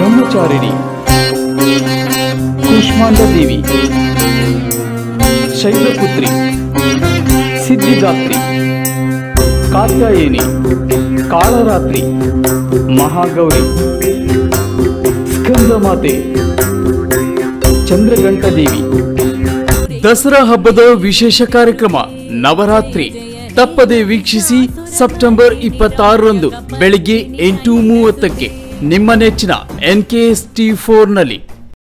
ಬ್ರಹ್ಮಚಾರಿಣಿ ಕೂಷ್ಮಾಂಡ ದೇವಿ ಶೈಲಪುತ್ರಿ ಸಿದ್ಧಿದಾತ್ರಿ ಕಾತ್ಯಾಯಿನಿ ಕಾಳರಾತ್ರಿ ಮಹಾಗೌರಿ ಸ್ಕಂದಮಾತೆ ಚಂದ್ರಗಂಟದೇವಿ ದಸರಾ ಹಬ್ಬದ ವಿಶೇಷ ಕಾರ್ಯಕ್ರಮ ನವರಾತ್ರಿ ತಪ್ಪದೆ ವೀಕ್ಷಿಸಿ ಸೆಪ್ಟೆಂಬರ್ ಇಪ್ಪತ್ತಾರರಂದು ಬೆಳಿಗ್ಗೆ ಎಂಟು ಮೂವತ್ತಕ್ಕೆ ನಿಮ್ಮ ನೆಚ್ಚಿನ ಎನ್ ಕೆ ಎಸ್ ಟಿ ಫೋರ್ನಲ್ಲಿ